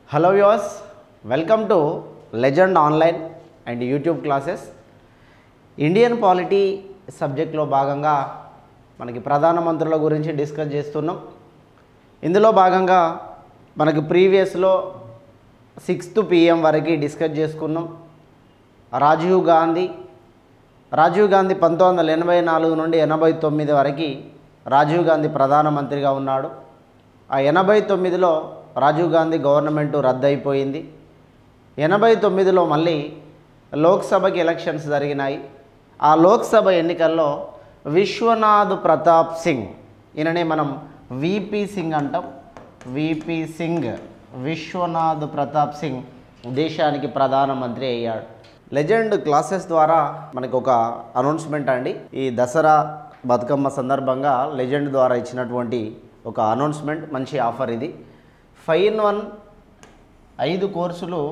hello viewers welcome to legend online and YouTube classes Indian polity సబ్జెక్ట్లో భాగంగా మనకి ప్రధానమంత్రుల గురించి డిస్కస్ చేస్తున్నాం ఇందులో భాగంగా మనకి ప్రీవియస్లో సిక్స్త్ పిఎం వరకు డిస్కస్ చేసుకున్నాం రాజీవ్ గాంధీ రాజీవ్ గాంధీ పంతొమ్మిది వందల ఎనభై నాలుగు నుండి ఎనభై తొమ్మిది వరకు రాజీవ్ గాంధీ ప్రధానమంత్రిగా ఉన్నాడు ఆ ఎనభై తొమ్మిదిలో రాజీవ్ గాంధీ గవర్నమెంట్ రద్దయిపోయింది ఎనభై తొమ్మిదిలో మళ్ళీ లోక్సభకి ఎలక్షన్స్ జరిగినాయి ఆ లోక్సభ ఎన్నికల్లో విశ్వనాథ్ ప్రతాప్ సింగ్ ఈయననే మనం విపి సింగ్ అంటాం విపి సింగ్ విశ్వనాథ్ ప్రతాప్ సింగ్ దేశానికి ప్రధానమంత్రి అయ్యాడు లెజెండ్ క్లాసెస్ ద్వారా మనకు ఒక అనౌన్స్మెంట్ అండి ఈ దసరా బతుకమ్మ సందర్భంగా లెజెండ్ ద్వారా ఇచ్చినటువంటి ఒక అనౌన్స్మెంట్ మంచి ఆఫర్ ఇది ఫైవ్ ఇన్ వన్ ఐదు కోర్సులు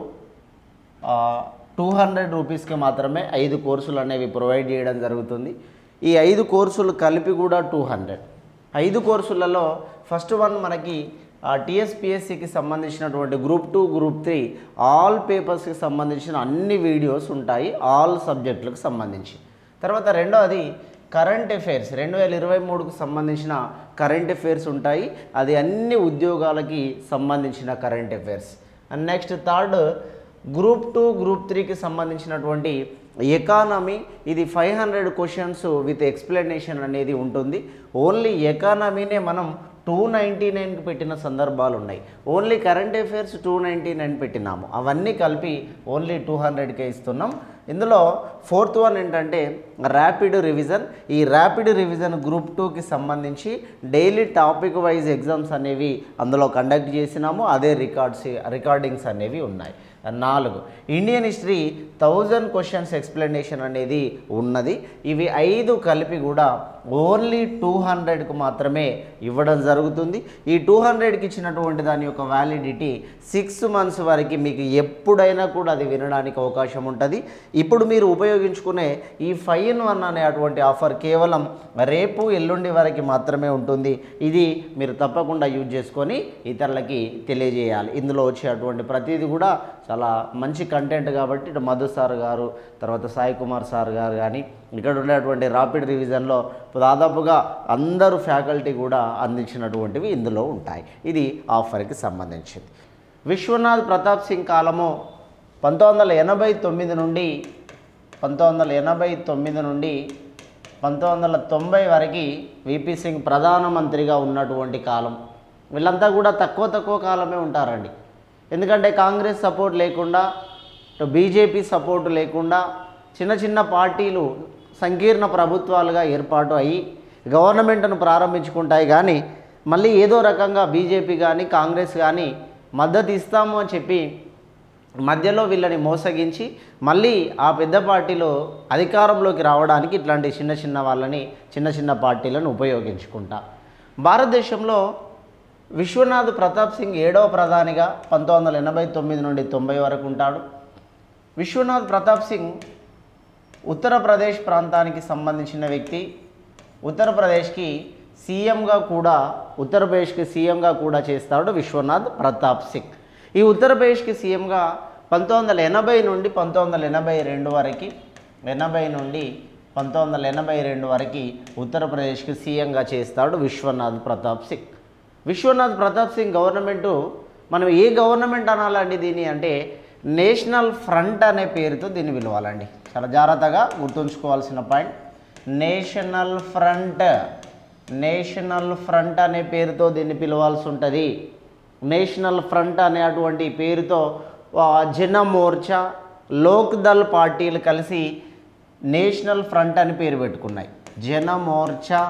టూ హండ్రెడ్ రూపీస్కి మాత్రమే ఐదు కోర్సులు అనేవి ప్రొవైడ్ చేయడం జరుగుతుంది ఈ ఐదు కోర్సులు కలిపి కూడా టూ హండ్రెడ్ ఐదు కోర్సులలో ఫస్ట్ వన్ మనకి టీఎస్పిఎస్సికి సంబంధించినటువంటి group two group three all పేపర్స్కి సంబంధించిన అన్ని వీడియోస్ ఉంటాయి ఆల్ సబ్జెక్టులకు సంబంధించి తర్వాత రెండవది కరెంట్ అఫైర్స్ రెండు వేల ఇరవై మూడుకు సంబంధించిన కరెంట్ అఫైర్స్ ఉంటాయి అది అన్ని ఉద్యోగాలకి సంబంధించిన current affairs and next third group two group త్రీకి సంబంధించినటువంటి ఎకానమీ ఇది five hundred questions with explanation అనేది ఉంటుంది ఓన్లీ ఎకానమీనే మనం టూ నైంటీ నైన్కి పెట్టిన సందర్భాలు ఉన్నాయి only current affairs two ninety nine పెట్టినాము అవన్నీ కలిపి ఓన్లీ టూ హండ్రెడ్కే ఇస్తున్నాం ఇందులో ఫోర్త్ వన్ ఏంటంటే ర్యాపిడ్ రివిజన్ ఈ ర్యాపిడ్ రివిజన్ గ్రూప్ టూకి సంబంధించి డైలీ టాపిక్ వైజ్ ఎగ్జామ్స్ అనేవి అందులో కండక్ట్ చేసినాము అదే రికార్డ్స్ రికార్డింగ్స్ అనేవి ఉన్నాయి నాలుగు Indian history thousand questions explanation అనేది ఉన్నది ఇవి ఐదు కలిపి కూడా ఓన్లీ టూ హండ్రెడ్కు మాత్రమే ఇవ్వడం జరుగుతుంది ఈ టూ హండ్రెడ్కి ఇచ్చినటువంటి దాని యొక్క వ్యాలిడిటీ సిక్స్ మంత్స్ వరకు మీకు ఎప్పుడైనా కూడా అది వినడానికి అవకాశం ఉంటుంది ఇప్పుడు మీరు ఉపయోగించుకునే ఈ ఫైవ్ ఇన్ వన్ అనే అటువంటి ఆఫర్ కేవలం రేపు ఎల్లుండి వరకు మాత్రమే ఉంటుంది ఇది మీరు తప్పకుండా యూజ్ చేసుకొని ఇతరులకి తెలియజేయాలి ఇందులో వచ్చేటువంటి ప్రతిదీ కూడా చాలా మంచి కంటెంట్ కాబట్టి ఇటు మధు సార్ గారు తర్వాత సాయి కుమార్ సార్ గారు కానీ ఇక్కడ ఉండేటువంటి రాపిడ్ రివిజన్లో దాదాపుగా అందరూ ఫ్యాకల్టీ కూడా అందించినటువంటివి ఇందులో ఉంటాయి ఇది ఆఫర్కి సంబంధించింది విశ్వనాథ్ ప్రతాప్ సింగ్ కాలము పంతొమ్మిది వందల ఎనభై తొమ్మిది నుండి పంతొమ్మిది వందల ఎనభై తొమ్మిది నుండి పంతొమ్మిది వందల తొంభై వరకు విపి సింగ్ ప్రధానమంత్రిగా ఉన్నటువంటి కాలం వీళ్ళంతా కూడా తక్కువ తక్కువ కాలమే ఉంటారండి ఎందుకంటే కాంగ్రెస్ సపోర్ట్ లేకుండా బీజేపీ సపోర్ట్ లేకుండా చిన్న చిన్న పార్టీలు సంకీర్ణ ప్రభుత్వాలుగా ఏర్పాటు అయ్యి గవర్నమెంట్ను ప్రారంభించుకుంటాయి కానీ మళ్ళీ ఏదో రకంగా బీజేపీ కానీ కాంగ్రెస్ కానీ మద్దతు ఇస్తాము అని చెప్పి మధ్యలో వీళ్ళని మోసగించి మళ్ళీ ఆ పెద్ద పార్టీలో అధికారంలోకి రావడానికి ఇట్లాంటి చిన్న చిన్న వాళ్ళని చిన్న చిన్న పార్టీలను ఉపయోగించుకుంటా భారతదేశంలో విశ్వనాథ్ ప్రతాప్ సింగ్ ఏడవ ప్రధానిగా పంతొమ్మిది వందల ఎనభై తొమ్మిది నుండి తొంభై వరకు ఉంటాడు విశ్వనాథ్ ప్రతాప్ సింగ్ ఉత్తరప్రదేశ్ ప్రాంతానికి సంబంధించిన వ్యక్తి ఉత్తరప్రదేశ్కి సీఎంగా కూడా ఉత్తరప్రదేశ్కి సీఎంగా కూడా చేస్తాడు విశ్వనాథ్ ప్రతాప్ సింగ్ ఈ ఉత్తరప్రదేశ్కి సీఎంగా పంతొమ్మిది వందల ఎనభై నుండి పంతొమ్మిది వందల ఎనభై రెండు వరకు ఎనభై నుండి పంతొమ్మిది వందల ఎనభై రెండు వరకు ఉత్తరప్రదేశ్కి సీఎంగా చేస్తాడు విశ్వనాథ్ ప్రతాప్ సింగ్ విశ్వనాథ్ ప్రతాప్ సింగ్ గవర్నమెంటు మనం ఏ గవర్నమెంట్ అనాలండి దీన్ని అంటే నేషనల్ ఫ్రంట్ అనే పేరుతో దీన్ని పిలవాలండి చాలా జాగ్రత్తగా గుర్తుంచుకోవాల్సిన point national front national front అనే పేరుతో దీన్ని పిలవాల్సి ఉంటుంది నేషనల్ ఫ్రంట్ అనేటువంటి పేరుతో ఆ, జన మోర్చా లోక్ దల్ పార్టీలు కలిసి నేషనల్ ఫ్రంట్ అని పేరు పెట్టుకున్నాయి Jan Morcha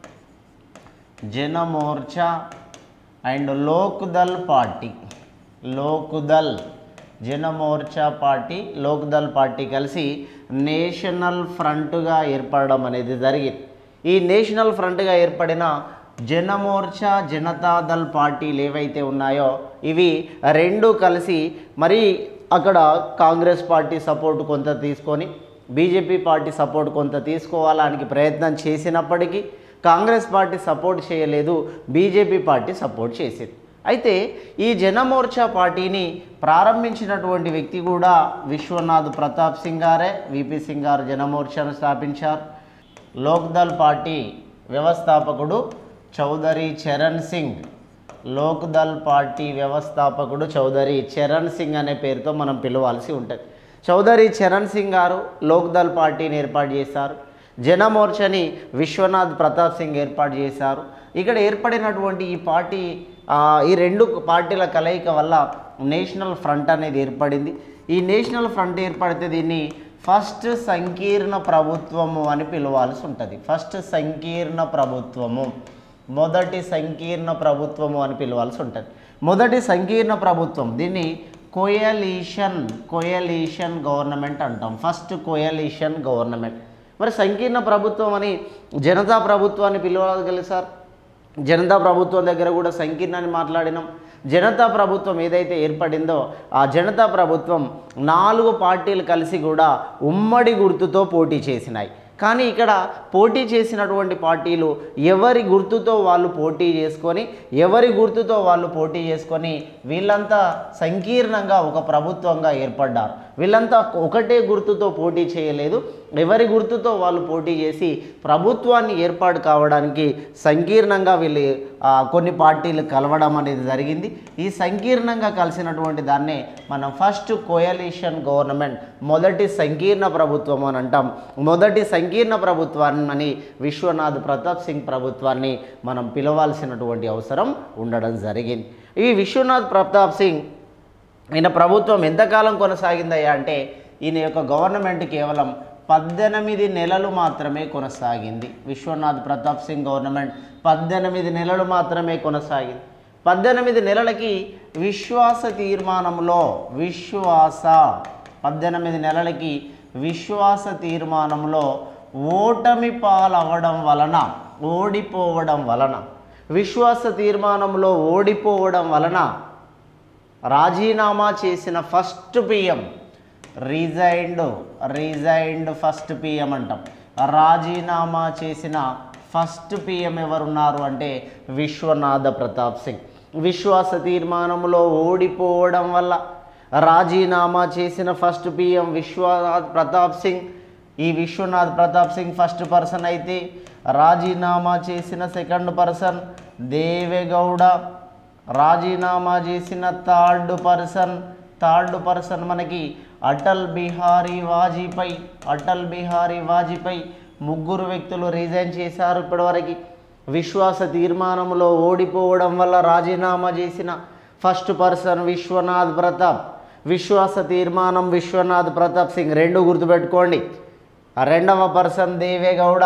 Jan Morcha and Lok Dal party Lok Dal Jan Morcha party Lok Dal party కలిసి నేషనల్ ఫ్రంట్గా ఏర్పడడం అనేది జరిగింది ఈ నేషనల్ ఫ్రంట్గా ఏర్పడిన జనమోర్చా జనతాదళ్ పార్టీలు ఏవైతే ఉన్నాయో ఇవి రెండు కలిసి మరి అక్కడ కాంగ్రెస్ పార్టీ సపోర్ట్ కొంత తీసుకొని బీజేపీ పార్టీ సపోర్ట్ కొంత తీసుకోవడానికి ప్రయత్నం చేసినప్పటికీ కాంగ్రెస్ పార్టీ సపోర్ట్ చేయలేదు బీజేపీ పార్టీ సపోర్ట్ చేసింది అయితే ఈ జనమోర్చా పార్టీని ప్రారంభించినటువంటి వ్యక్తి కూడా విశ్వనాథ్ ప్రతాప్ సింగ్ గారే విపి సింగ్ గారు జనమోర్చాను స్థాపించారు లోక్దల్ పార్టీ వ్యవస్థాపకుడు చౌదరి చరణ్ సింగ్ లోక్దల్ పార్టీ వ్యవస్థాపకుడు చౌదరి చరణ్ సింగ్ అనే పేరుతో మనం పిలవాల్సి ఉంటుంది చౌదరి చరణ్ సింగ్ గారు లోక్దల్ పార్టీని ఏర్పాటు చేశారు జనమోర్చని విశ్వనాథ్ ప్రతాప్ సింగ్ ఏర్పాటు చేశారు ఇక్కడ ఏర్పడినటువంటి ఈ పార్టీ ఆ, ఈ రెండు పార్టీల కలయిక వల్ల నేషనల్ ఫ్రంట్ అనేది ఏర్పడింది ఈ నేషనల్ ఫ్రంట్ ఏర్పడితే దీన్ని ఫస్ట్ సంకీర్ణ ప్రభుత్వము అని పిలవాల్సి ఉంటుంది ఫస్ట్ సంకీర్ణ ప్రభుత్వము మొదటి సంకీర్ణ ప్రభుత్వము అని పిలవాల్సి ఉంటుంది మొదటి సంకీర్ణ ప్రభుత్వం దీన్ని కోయలీషన్ కోయలీషన్ గవర్నమెంట్ అంటాం ఫస్ట్ కోయలీషన్ గవర్నమెంట్ మరి సంకీర్ణ ప్రభుత్వం అని జనతా ప్రభుత్వాన్ని పిలవగలి సార్ జనతా ప్రభుత్వం దగ్గర కూడా సంకీర్ణాన్ని మాట్లాడినాం జనతా ప్రభుత్వం ఏదైతే ఏర్పడిందో ఆ జనతా ప్రభుత్వం నాలుగు పార్టీలు కలిసి కూడా ఉమ్మడి గుర్తుతో పోటీ చేసినాయి కానీ ఇక్కడ పోటీ చేసినటువంటి పార్టీలు ఎవరి గుర్తుతో వాళ్ళు పోటీ చేసుకొని ఎవరి గుర్తుతో వాళ్ళు పోటీ చేసుకొని వీళ్ళంతా సంకీర్ణంగా ఒక ప్రభుత్వంగా ఏర్పడ్డారు వీళ్ళంతా ఒకటే గుర్తుతో పోటీ చేయలేదు ఎవరి గుర్తుతో వాళ్ళు పోటీ చేసి ప్రభుత్వాన్ని ఏర్పాటు కావడానికి సంకీర్ణంగా వీళ్ళు ఆ, కొన్ని పార్టీలు కలవడం అనేది జరిగింది ఈ సంకీర్ణంగా కలిసినటువంటి దాన్నే మనం ఫస్ట్ కోయలిషన్ గవర్నమెంట్ మొదటి సంకీర్ణ ప్రభుత్వం అని అంటాం మొదటి సంకీర్ణ ప్రభుత్వాన్ని విశ్వనాథ్ ప్రతాప్ సింగ్ ప్రభుత్వాన్ని మనం పిలవాల్సినటువంటి అవసరం ఉండడం జరిగింది ఈ విశ్వనాథ్ ప్రతాప్ సింగ్ ఈయన ప్రభుత్వం ఎంతకాలం కొనసాగిందయ్యా అంటే ఈయన యొక్క గవర్నమెంట్ కేవలం పద్దెనిమిది నెలలు మాత్రమే కొనసాగింది విశ్వనాథ్ ప్రతాప్ సింగ్ గవర్నమెంట్ పద్దెనిమిది నెలలు మాత్రమే కొనసాగింది పద్దెనిమిది నెలలకి విశ్వాస తీర్మానంలో విశ్వాస పద్దెనిమిది నెలలకి విశ్వాస తీర్మానంలో ఓటమి పాలవడం వలన ఓడిపోవడం వలన విశ్వాస తీర్మానంలో ఓడిపోవడం వలన రాజీనామా చేసిన first PM resigned resigned first PM అంటాం రాజీనామా చేసిన ఫస్ట్ పిఎం ఎవరున్నారు అంటే విశ్వనాథ ప్రతాప్ సింగ్ విశ్వాస తీర్మానంలో ఓడిపోవడం వల్ల రాజీనామా చేసిన ఫస్ట్ పిఎం విశ్వనాథ్ ప్రతాప్ సింగ్ ఈ విశ్వనాథ్ ప్రతాప్ సింగ్ ఫస్ట్ పర్సన్ అయితే రాజీనామా చేసిన సెకండ్ పర్సన్ దేవేగౌడ రాజీనామా చేసిన థర్డ్ పర్సన్ థర్డ్ పర్సన్ మనకి అటల్ బిహారీ వాజ్పేయి అటల్ బిహారీ వాజ్పేయి ముగ్గురు వ్యక్తులు రిజైన్ చేశారు ఇప్పటివరకు విశ్వాస తీర్మానంలో ఓడిపోవడం వల్ల రాజీనామా చేసిన ఫస్ట్ పర్సన్ విశ్వనాథ్ ప్రతాప్ విశ్వాస తీర్మానం విశ్వనాథ్ ప్రతాప్ సింగ్ రెండు గుర్తుపెట్టుకోండి ఆ రెండవ పర్సన్ దేవేగౌడ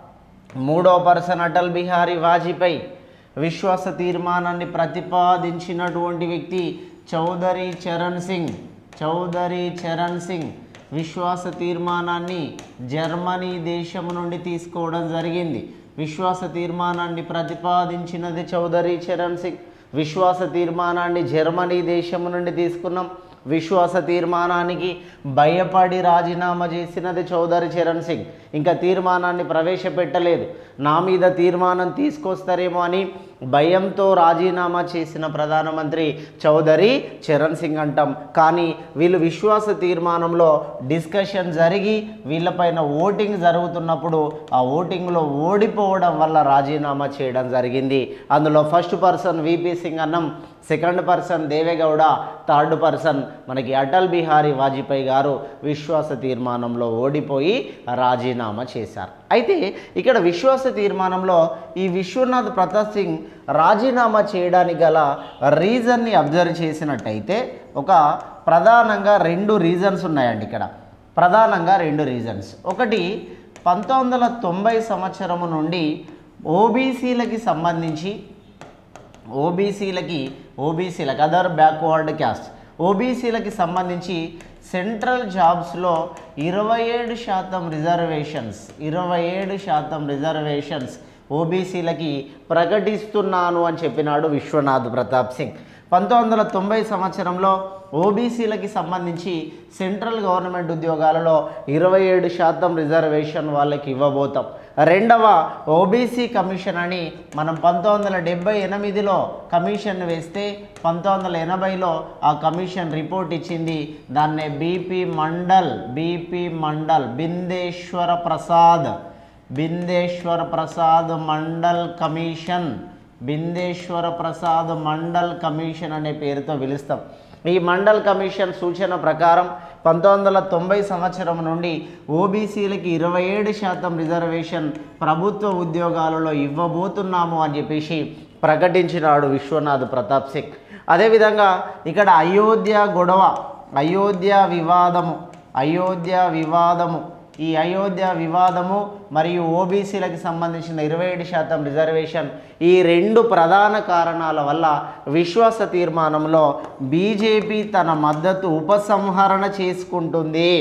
మూడవ పర్సన్ అటల్ బిహారీ వాజ్పేయి విశ్వాస తీర్మానాన్ని ప్రతిపాదించినటువంటి వ్యక్తి చౌదరి చరణ్ సింగ్ చౌదరి చరణ్ సింగ్ విశ్వాస తీర్మానాన్ని జర్మనీ దేశం నుండి తీసుకోవడం జరిగింది విశ్వాస తీర్మానాన్ని ప్రతిపాదించినది చౌదరి చరణ్ సింగ్ విశ్వాస తీర్మానాన్ని జర్మనీ దేశం నుండి తీసుకున్నాం విశ్వాస తీర్మానానికి భయపడి రాజీనామా చేసినది చౌదరి చరణ్ సింగ్ ఇంకా తీర్మానాన్ని ప్రవేశపెట్టలేదు నా మీద తీర్మానం తీసుకొస్తారేమో అని భయంతో రాజీనామా చేసిన ప్రధానమంత్రి చౌదరి చరణ్ సింగ్ అంటాం కానీ వీళ్ళు విశ్వాస తీర్మానంలో డిస్కషన్ జరిగి వీళ్ళపైన ఓటింగ్ జరుగుతున్నప్పుడు ఆ ఓటింగ్లో ఓడిపోవడం వల్ల రాజీనామా చేయడం జరిగింది అందులో ఫస్ట్ పర్సన్ విపి సింగ్ అన్నం second person Deve Gowda third person మనకి అటల్ బిహారీ వాజ్పేయి గారు విశ్వాస తీర్మానంలో ఓడిపోయి రాజీనామా చేశారు అయితే ఇక్కడ విశ్వాస తీర్మానంలో ఈ విశ్వనాథ్ ప్రతాప్ సింగ్ రాజీనామా చేయడానికి గల రీజన్ని అబ్జర్వ్ చేసినట్టయితే ఒక ప్రధానంగా రెండు రీజన్స్ ఉన్నాయండి ఇక్కడ ప్రధానంగా రెండు రీజన్స్ ఒకటి పంతొమ్మిది వందల తొంభై సంవత్సరము నుండి ఓబీసీలకి సంబంధించి ఓబీసీలకి ఓబీసీలకు అదర్ బ్యాక్వర్డ్ క్యాస్ట్ ఓబీసీలకి సంబంధించి సెంట్రల్ జాబ్స్లో ఇరవై ఏడు శాతం రిజర్వేషన్స్ ఇరవై ఏడు శాతం రిజర్వేషన్స్ ఓబీసీలకి ప్రకటిస్తున్నాను అని చెప్పినాడు విశ్వనాథ్ ప్రతాప్ సింగ్ పంతొమ్మిది వందల తొంభై సంవత్సరంలో ఓబీసీలకి సంబంధించి సెంట్రల్ గవర్నమెంట్ ఉద్యోగాలలో ఇరవై ఏడు శాతం రిజర్వేషన్ వాళ్ళకి ఇవ్వబోతాం రెండవ ఓబీసీ కమిషన్ అని మనం పంతొమ్మిది వందల డెబ్బై ఎనిమిదిలో కమిషన్ వేస్తే పంతొమ్మిది వందల ఎనభైలో ఆ కమిషన్ రిపోర్ట్ ఇచ్చింది దాన్నే BP Mandal BP Mandal Bindeshwar Prasad Bindeshwar Prasad Mandal commission Bindeshwar Prasad Mandal commission అనే పేరుతో పిలుస్తాం ఈ మండల్ కమిషన్ సూచన ప్రకారం పంతొమ్మిది వందల తొంభై సంవత్సరం నుండి ఓబీసీలకి ఇరవై ఏడు శాతం రిజర్వేషన్ ప్రభుత్వ ఉద్యోగాలలో ఇవ్వబోతున్నాము అని చెప్పేసి ప్రకటించినాడు విశ్వనాథ్ ప్రతాప్ సింగ్ అదేవిధంగా ఇక్కడ అయోధ్య గొడవ అయోధ్య వివాదము అయోధ్య వివాదము ఈ అయోధ్య వివాదము మరియు ఓబీసీలకు సంబంధించిన ఇరవై ఏడు శాతం రిజర్వేషన్ ఈ రెండు ప్రధాన కారణాల వల్ల విశ్వాస తీర్మానంలో బీజేపీ తన మద్దతు ఉపసంహరణ చేసుకుంటుంది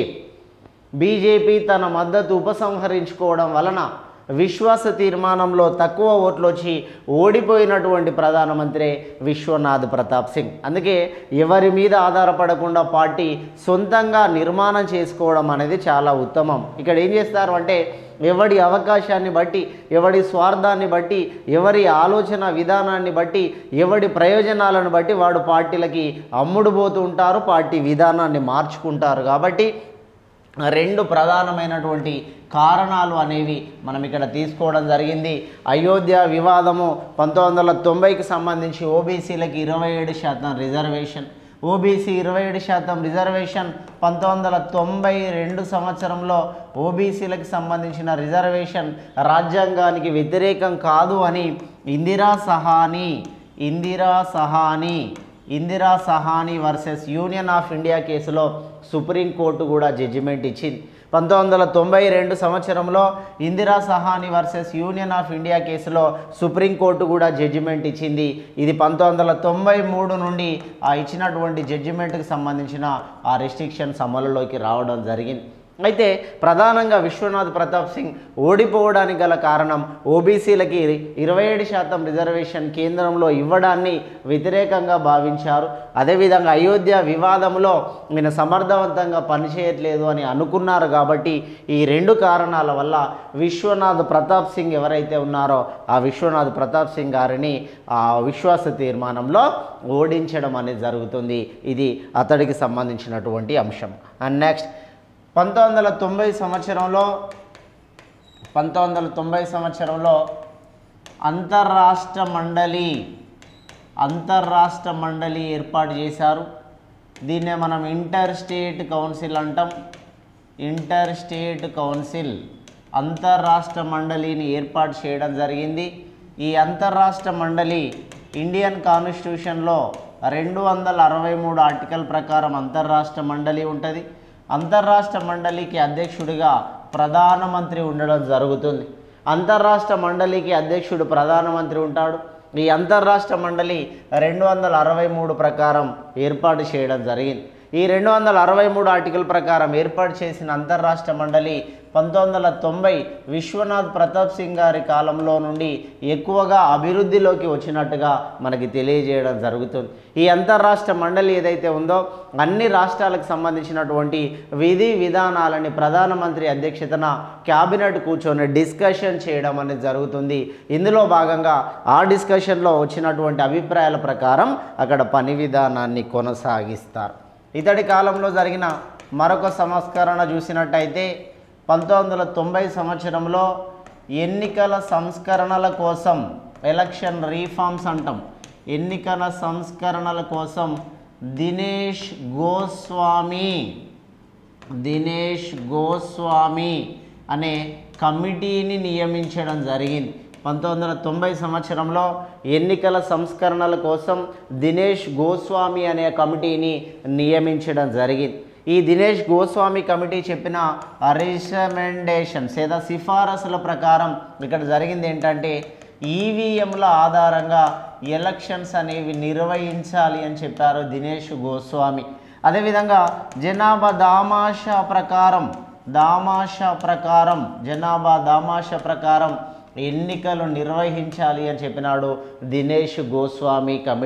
బీజేపీ తన మద్దతు ఉపసంహరించుకోవడం వలన విశ్వాస తీర్మానంలో తక్కువ ఓట్లు వచ్చి ఓడిపోయినటువంటి ప్రధానమంత్రి విశ్వనాథ్ ప్రతాప్ సింగ్ అందుకే ఎవరి మీద ఆధారపడకుండా పార్టీ సొంతంగా నిర్మాణం చేసుకోవడం అనేది చాలా ఉత్తమం ఇక్కడ ఏం చేస్తారు అంటే ఎవడి అవకాశాన్ని బట్టి ఎవడి స్వార్థాన్ని బట్టి ఎవరి ఆలోచన విధానాన్ని బట్టి ఎవడి ప్రయోజనాలను బట్టి వాడు పార్టీలకి అమ్ముడు పోతూ ఉంటారు పార్టీ విధానాన్ని మార్చుకుంటారు కాబట్టి రెండు ప్రధానమైనటువంటి కారణాలు అనేవి మనం ఇక్కడ తీసుకోవడం జరిగింది అయోధ్య వివాదము పంతొమ్మిది వందల తొంభైకి సంబంధించి ఓబీసీలకి ఇరవై ఏడు శాతం రిజర్వేషన్ ఓబీసీ ఇరవై ఏడు శాతం రిజర్వేషన్ పంతొమ్మిది వందల తొంభై రెండు సంవత్సరంలో ఓబీసీలకు సంబంధించిన రిజర్వేషన్ రాజ్యాంగానికి వ్యతిరేకం కాదు అని Indra Sawhney Indra Sawhney Indra Sawhney versus union of India కేసులో సుప్రీంకోర్టు కూడా జడ్జిమెంట్ ఇచ్చింది పంతొమ్మిది వందల తొంభై రెండు సంవత్సరంలో Indra Sawhney versus union of India కేసులో సుప్రీంకోర్టు కూడా జడ్జిమెంట్ ఇచ్చింది ఇది పంతొమ్మిది వందల తొంభై మూడు నుండి ఆ ఇచ్చినటువంటి జడ్జిమెంట్కి సంబంధించిన ఆ రెస్ట్రిక్షన్స్ అమలులోకి రావడం జరిగింది అయితే ప్రధానంగా విశ్వనాథ్ ప్రతాప్ సింగ్ ఓడిపోవడానికి గల కారణం ఓబీసీలకి ఇరవై ఏడు శాతం రిజర్వేషన్ కేంద్రంలో ఇవ్వడాన్ని వ్యతిరేకంగా భావించారు అదేవిధంగా అయోధ్య వివాదంలో ఈయన సమర్థవంతంగా పనిచేయట్లేదు అని అనుకున్నారు కాబట్టి ఈ రెండు కారణాల వల్ల విశ్వనాథ్ ప్రతాప్ సింగ్ ఎవరైతే ఉన్నారో ఆ విశ్వనాథ్ ప్రతాప్ సింగ్ గారిని ఆ విశ్వాస తీర్మానంలో ఓడించడం అనేది జరుగుతుంది ఇది అతడికి సంబంధించినటువంటి అంశం అండ్ నెక్స్ట్ పంతొమ్మిది వందల తొంభై సంవత్సరంలో పంతొమ్మిది వందల తొంభై సంవత్సరంలో అంతర్రాష్ట్ర మండలి అంతర్రాష్ట్ర మండలి ఏర్పాటు చేశారు దీన్నే మనం ఇంటర్ స్టేట్ కౌన్సిల్ అంటాం ఇంటర్ స్టేట్ కౌన్సిల్ అంతర్రాష్ట్ర మండలిని ఏర్పాటు చేయడం జరిగింది ఈ అంతర్రాష్ట్ర మండలి ఇండియన్ కాన్స్టిట్యూషన్లో రెండు వందల అరవై మూడు ఆర్టికల్ ప్రకారం అంతర్రాష్ట్ర మండలి ఉంటుంది అంతర్రాష్ట్ర మండలికి అధ్యక్షుడిగా ప్రధానమంత్రి ఉండడం జరుగుతుంది అంతర్రాష్ట్ర మండలికి అధ్యక్షుడు ప్రధానమంత్రి ఉంటాడు ఈ అంతర్రాష్ట్ర మండలి రెండు వందల అరవై మూడు ప్రకారం ఏర్పాటు చేయడం జరిగింది ఈ రెండు వందల అరవై మూడు ఆర్టికల్ ప్రకారం ఏర్పాటు చేసిన అంతర్రాష్ట్ర మండలి పంతొమ్మిది వందల తొంభై విశ్వనాథ్ ప్రతాప్ సింగ్ గారి కాలంలో నుండి ఎక్కువగా అభివృద్ధిలోకి వచ్చినట్టుగా మనకి తెలియజేయడం జరుగుతుంది ఈ అంతర్రాష్ట్ర మండలి ఏదైతే ఉందో అన్ని రాష్ట్రాలకు సంబంధించినటువంటి విధి విధానాలని ప్రధానమంత్రి అధ్యక్షతన క్యాబినెట్ కూర్చొని డిస్కషన్ చేయడం అనేది జరుగుతుంది ఇందులో భాగంగా ఆ డిస్కషన్లో వచ్చినటువంటి అభిప్రాయాల ప్రకారం అక్కడ పని విధానాన్ని కొనసాగిస్తారు ఇతడి కాలంలో జరిగిన మరొక సంస్కరణ చూసినట్టయితే పంతొమ్మిది వందల తొంభై సంవత్సరంలో ఎన్నికల సంస్కరణల కోసం ఎలక్షన్ రీఫార్మ్స్ అంటాం ఎన్నికల సంస్కరణల కోసం దినేష్ గోస్వామి దినేష్ గోస్వామి అనే కమిటీని నియమించడం జరిగింది పంతొమ్మిది వందల తొంభై సంవత్సరంలో ఎన్నికల సంస్కరణల కోసం దినేష్ గోస్వామి అనే కమిటీని నియమించడం జరిగింది ఈ దినేష్ గోస్వామి కమిటీ చెప్పిన రికమెండేషన్స్ లేదా సిఫారసుల ప్రకారం ఇక్కడ జరిగింది ఏంటంటే ఈవీఎంల ఆధారంగా ఎలక్షన్స్ అనేవి నిర్వహించాలి అని చెప్పారు దినేష్ గోస్వామి అదేవిధంగా జనాభా దామాషా ప్రకారం దామాషా ప్రకారం జనాభా దామాషా ప్రకారం ఎన్నికలు నిర్వహించాలి అని చెప్పినాడు దినేష్ గోస్వామి కమిటీ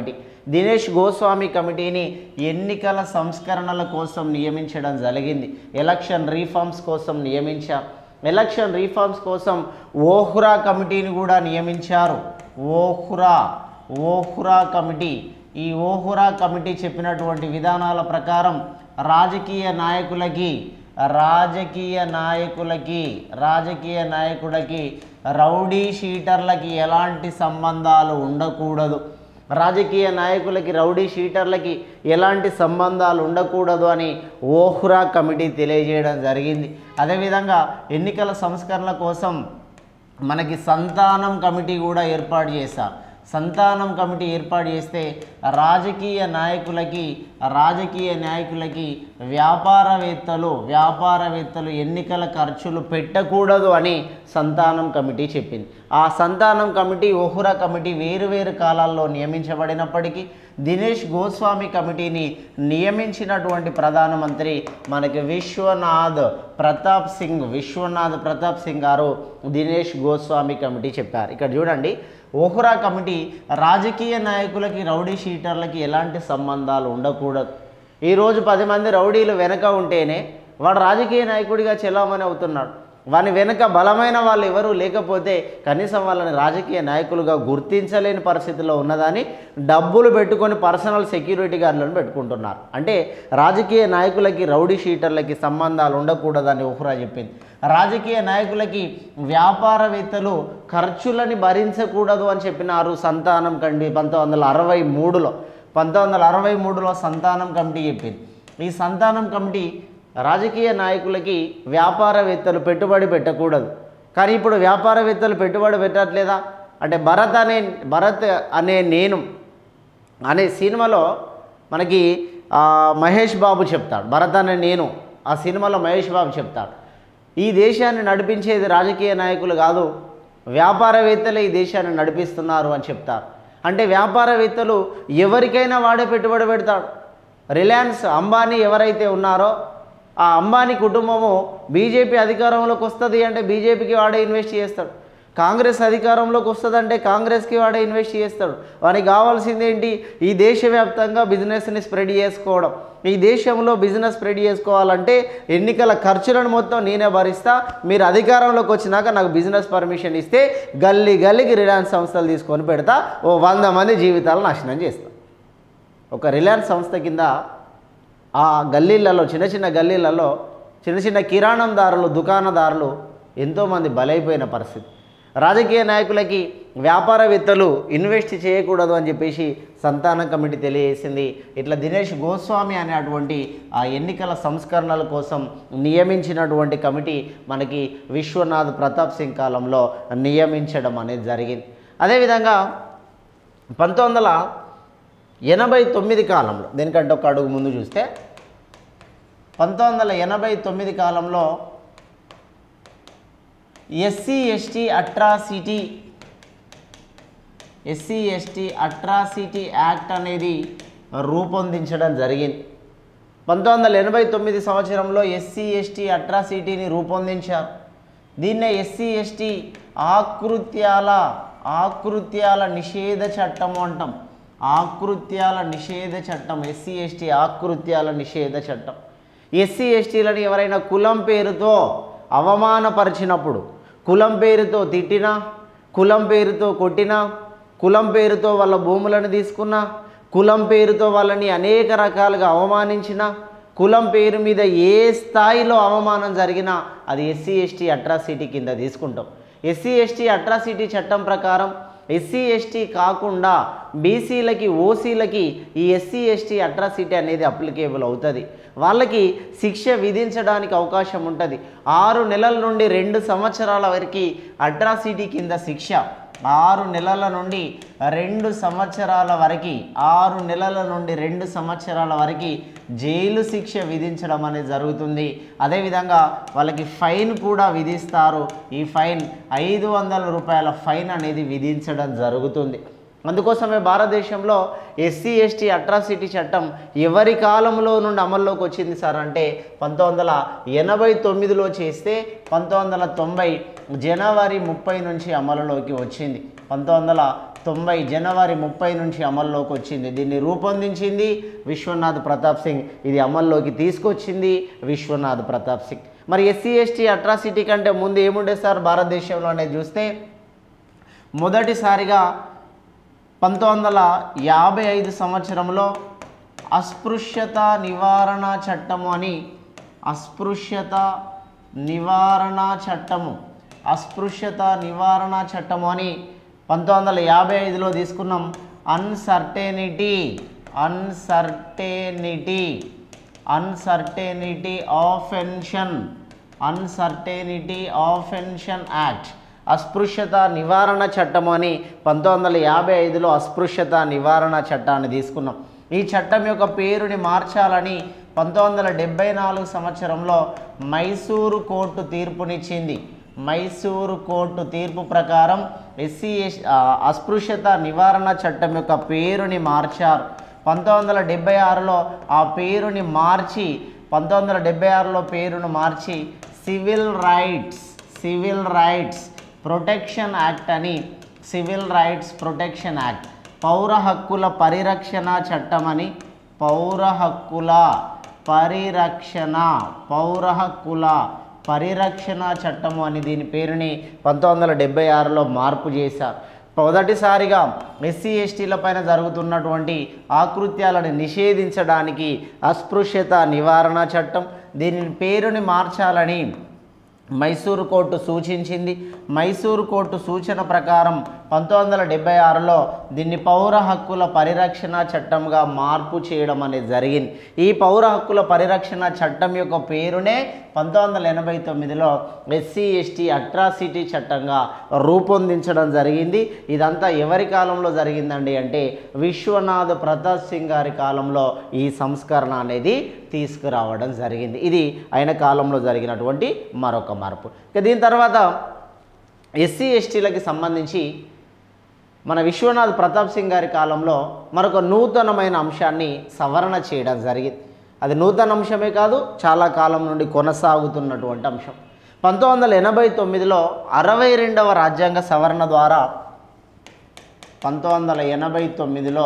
దినేష్ గోస్వామి కమిటీని ఎన్నికల సంస్కరణల కోసం నియమించడం జరిగింది ఎలక్షన్ రీఫార్మ్స్ కోసం నియమించారు ఎలక్షన్ రీఫార్మ్స్ కోసం ఓహ్రా కమిటీని కూడా నియమించారు ఓహ్రా ఓహ్రా కమిటీ ఈ ఓహ్రా కమిటీ చెప్పినటువంటి విధానాల ప్రకారం రాజకీయ నాయకులకి రాజకీయ నాయకులకి రాజకీయ నాయకులకి రౌడీ షీటర్లకి ఎలాంటి సంబంధాలు ఉండకూడదు రాజకీయ నాయకులకి రౌడీ షీటర్లకి ఎలాంటి సంబంధాలు ఉండకూడదు అని ఓహ్రా కమిటీ తెలియజేయడం జరిగింది అదేవిధంగా ఎన్నికల సంస్కరణల కోసం మనకి సంతానం కమిటీ కూడా ఏర్పాటు చేశారు సంతానం కమిటీ ఏర్పాటు చేస్తే రాజకీయ నాయకులకి రాజకీయ నాయకులకి వ్యాపారవేత్తలు వ్యాపారవేత్తలు ఎన్నికల ఖర్చులు పెట్టకూడదు అని సంతానం కమిటీ చెప్పింది ఆ సంతానం కమిటీ ఓహురా కమిటీ వేరు వేరు కాలాల్లో నియమించబడినప్పటికీ దినేష్ గోస్వామి కమిటీని నియమించినటువంటి ప్రధానమంత్రి మనకి విశ్వనాథ్ ప్రతాప్ సింగ్ విశ్వనాథ్ ప్రతాప్ సింగ్ గారు దినేష్ గోస్వామి కమిటీ చెప్పారు ఇక్కడ చూడండి ఓహ్రా కమిటీ రాజకీయ నాయకులకి రౌడీ షీటర్లకి ఎలాంటి సంబంధాలు ఉండకూడదు ఈరోజు పది మంది రౌడీలు వెనక ఉంటేనే వాడు రాజకీయ నాయకుడిగా చెల్లామని అవుతున్నాడు వాని వెనుక బలమైన వాళ్ళు ఎవరు లేకపోతే కనీసం వాళ్ళని రాజకీయ నాయకులుగా గుర్తించలేని పరిస్థితిలో ఉన్నదని డబ్బులు పెట్టుకొని పర్సనల్ సెక్యూరిటీ గార్డులను పెట్టుకుంటున్నారు అంటే రాజకీయ నాయకులకి రౌడీ షీటర్లకి సంబంధాలు ఉండకూడదని ఉహ్రా చెప్పింది రాజకీయ నాయకులకి వ్యాపారవేత్తలు ఖర్చులని భరించకూడదు అని చెప్పినారు సంతానం కండి పంతొమ్మిది వందల అరవై మూడులో పంతొమ్మిది వందల అరవై మూడులో సంతానం కమిటీ చెప్పింది ఈ సంతానం కమిటీ రాజకీయ నాయకులకి వ్యాపారవేత్తలు పెట్టుబడి పెట్టకూడదు కానీ ఇప్పుడు వ్యాపారవేత్తలు పెట్టుబడి పెట్టట్లేదా అంటే భరత్ అనే భరత్ అనే నేను అనే సినిమాలో మనకి ఆ, మహేష్ బాబు చెప్తాడు భరత్ అనే నేను ఆ సినిమాలో మహేష్ బాబు చెప్తాడు ఈ దేశాన్ని నడిపించేది రాజకీయ నాయకులు కాదు వ్యాపారవేత్తలే ఈ దేశాన్ని నడిపిస్తున్నారు అని చెప్తారు అంటే వ్యాపారవేత్తలు ఎవరికైనా వాడే పెట్టుబడి పెడతాడు రిలయన్స్ అంబానీ ఎవరైతే ఉన్నారో ఆ అంబానీ కుటుంబము బీజేపీ అధికారంలోకి వస్తుంది అంటే బీజేపీకి వాడే ఇన్వెస్ట్ చేస్తాడు కాంగ్రెస్ అధికారంలోకి వస్తుందంటే కాంగ్రెస్కి వాడే ఇన్వెస్ట్ చేస్తాడు వానికి కావాల్సింది ఏంటి ఈ దేశవ్యాప్తంగా బిజినెస్ని స్ప్రెడ్ చేసుకోవడం ఈ దేశంలో బిజినెస్ స్ప్రెడ్ చేసుకోవాలంటే ఎన్నికల ఖర్చులను మొత్తం నేనే భరిస్తా మీరు అధికారంలోకి వచ్చినాక నాకు బిజినెస్ పర్మిషన్ ఇస్తే గల్లీ గల్లీకి రిలయన్స్ సంస్థలు తీసుకొని పెడతా ఓ వంద మంది జీవితాలు నాశనం చేస్తా ఒక రిలయన్స్ సంస్థ కింద ఆ గల్లీలలో చిన్న చిన్న గల్లీలలో చిన్న చిన్న కిరాణందారులు దుకాణదారులు ఎంతోమంది బలైపోయిన పరిస్థితి రాజకీయ నాయకులకి వ్యాపారవేత్తలు ఇన్వెస్ట్ చేయకూడదు అని చెప్పేసి సంతాన కమిటీ తెలియజేసింది ఇట్లా దినేష్ గోస్వామి అనేటువంటి ఆ ఎన్నికల సంస్కరణల కోసం నియమించినటువంటి కమిటీ మనకి విశ్వనాథ్ ప్రతాప్ సింగ్ కాలంలో నియమించడం అనేది జరిగింది అదేవిధంగా పంతొమ్మిది వందల ఎనభై తొమ్మిది కాలంలో దీనికంటే ఒక అడుగు ముందు చూస్తే పంతొమ్మిది వందల ఎనభై తొమ్మిది కాలంలో SC ST atrocity SC ST atrocity act అనేది రూపొందించడం జరిగింది పంతొమ్మిది వందల ఎనభై తొమ్మిది సంవత్సరంలో ఎస్సీ ఎస్టీ అట్రాసిటీని రూపొందించారు దీన్నే ఎస్సీ ఎస్టీ ఆకృత్యాల ఆకృత్యాల నిషేధ చట్టం అంటాం ఆకృత్యాల నిషేధ చట్టం ఎస్సీ ఎస్టీ ఆకృత్యాల నిషేధ చట్టం ఎస్సీ ఎస్టీలను ఎవరైనా కులం పేరుతో అవమానపరిచినప్పుడు కులం పేరుతో తిట్టినా కులం పేరుతో కొట్టినా కులం పేరుతో వాళ్ళ భూములను తీసుకున్నా కులం పేరుతో వాళ్ళని అనేక రకాలుగా అవమానించిన కులం పేరు మీద ఏ స్థాయిలో అవమానం జరిగినా అది ఎస్సీ ఎస్టీ అట్రాసిటీ కింద తీసుకుంటాం ఎస్సీ ఎస్టీ అట్రాసిటీ చట్టం ప్రకారం ఎస్సీ ఎస్టీ కాకుండా బీసీలకి ఓసీలకి ఈ ఎస్సీ ఎస్టీ అట్రాసిటీ అనేది అప్లికేబుల్ అవుతుంది వాళ్ళకి శిక్ష విధించడానికి అవకాశం ఉంటుంది ఆరు నెలల నుండి రెండు సంవత్సరాల వరకు అట్రాసిటీ కింద శిక్ష ఆరు నెలల నుండి రెండు సంవత్సరాల వరకు ఆరు నెలల నుండి రెండు సంవత్సరాల వరకు జైలు శిక్ష విధించడం అనేది జరుగుతుంది అదేవిధంగా వాళ్ళకి ఫైన్ కూడా విధిస్తారు ఈ ఫైన్ ఐదు వందల రూపాయల ఫైన్ అనేది విధించడం జరుగుతుంది అందుకోసమే భారతదేశంలో ఎస్సీ ఎస్టీ అట్రాసిటీ చట్టం ఎవరి కాలంలో నుండి అమల్లోకి వచ్చింది సార్ అంటే పంతొమ్మిది వందల ఎనభై తొమ్మిదిలో చేస్తే పంతొమ్మిది వందల తొంభై జనవరి ముప్పై నుంచి అమలులోకి వచ్చింది పంతొమ్మిది వందల తొంభై జనవరి ముప్పై నుంచి అమల్లోకి వచ్చింది దీన్ని రూపొందించింది విశ్వనాథ్ ప్రతాప్ సింగ్ ఇది అమల్లోకి తీసుకొచ్చింది విశ్వనాథ్ ప్రతాప్ సింగ్ మరి ఎస్సీ ఎస్టీ అట్రాసిటీ కంటే ముందు ఏముండే సార్ భారతదేశంలో అనేది చూస్తే మొదటిసారిగా పంతొమ్మిది వందల యాభై ఐదు సంవత్సరంలో అస్పృశ్యత నివారణ చట్టము అని అస్పృశ్యత నివారణ చట్టము అస్పృశ్యత నివారణ చట్టము అని పంతొమ్మిది వందల యాభై ఐదులో తీసుకున్నాం uncertainty uncertainty uncertainty of ఎన్షన్ uncertainty of ఎన్షన్ act అస్పృశ్యత నివారణ చట్టం అని పంతొమ్మిది వందల యాభై ఐదులో అస్పృశ్యత నివారణ చట్టాన్ని తీసుకున్నాం ఈ చట్టం యొక్క పేరుని మార్చాలని పంతొమ్మిది వందల డెబ్బై నాలుగు సంవత్సరంలో మైసూరు కోర్టు తీర్పునిచ్చింది మైసూరు కోర్టు తీర్పు ప్రకారం ఎస్సీ ఎస్ అస్పృశ్యత నివారణ చట్టం యొక్క పేరుని మార్చారు పంతొమ్మిది వందల డెబ్బై ఆరులో ఆ పేరుని మార్చి పంతొమ్మిది వందల డెబ్బై ఆరులో పేరును మార్చి civil rights civil rights protection act అని సివిల్ రైట్స్ ప్రొటెక్షన్ యాక్ట్ పౌర హక్కుల పరిరక్షణ చట్టం అని పౌర హక్కుల పరిరక్షణ పౌర హక్కుల పరిరక్షణ చట్టము అని దీని పేరుని పంతొమ్మిది వందల డెబ్బై ఆరులో మార్పు చేశారు మొదటిసారిగా ఎస్సీ ఎస్టీల పైన జరుగుతున్నటువంటి ఆకృత్యాలను నిషేధించడానికి అస్పృశ్యత నివారణ చట్టం దీని పేరుని మార్చాలని మైసూరు కోర్టు సూచించింది మైసూరు కోర్టు సూచన ప్రకారం పంతొమ్మిది వందల డెబ్బై ఆరులో దీన్ని పౌర హక్కుల పరిరక్షణ చట్టంగా మార్పు చేయడం అనేది జరిగింది ఈ పౌర హక్కుల పరిరక్షణ చట్టం యొక్క పేరునే పంతొమ్మిది వందల ఎనభై తొమ్మిదిలో ఎస్సీ ఎస్టీ అట్రాసిటీ చట్టంగా రూపొందించడం జరిగింది ఇదంతా ఎవరి కాలంలో జరిగిందండి అంటే విశ్వనాథ్ ప్రతాప్ సింగ్ గారి కాలంలో ఈ సంస్కరణ అనేది తీసుకురావడం జరిగింది ఇది ఆయన కాలంలో జరిగినటువంటి మరొక మార్పు ఇక దీని తర్వాత ఎస్సీ ఎస్టీలకి సంబంధించి మన విశ్వనాథ్ ప్రతాప్ సింగ్ గారి కాలంలో మరొక నూతనమైన అంశాన్ని సవరణ చేయడం జరిగింది అది నూతన అంశమే కాదు చాలా కాలం నుండి కొనసాగుతున్నటువంటి అంశం పంతొమ్మిది వందల ఎనభై తొమ్మిదిలో అరవై రెండవ రాజ్యాంగ సవరణ ద్వారా పంతొమ్మిది వందల ఎనభై తొమ్మిదిలో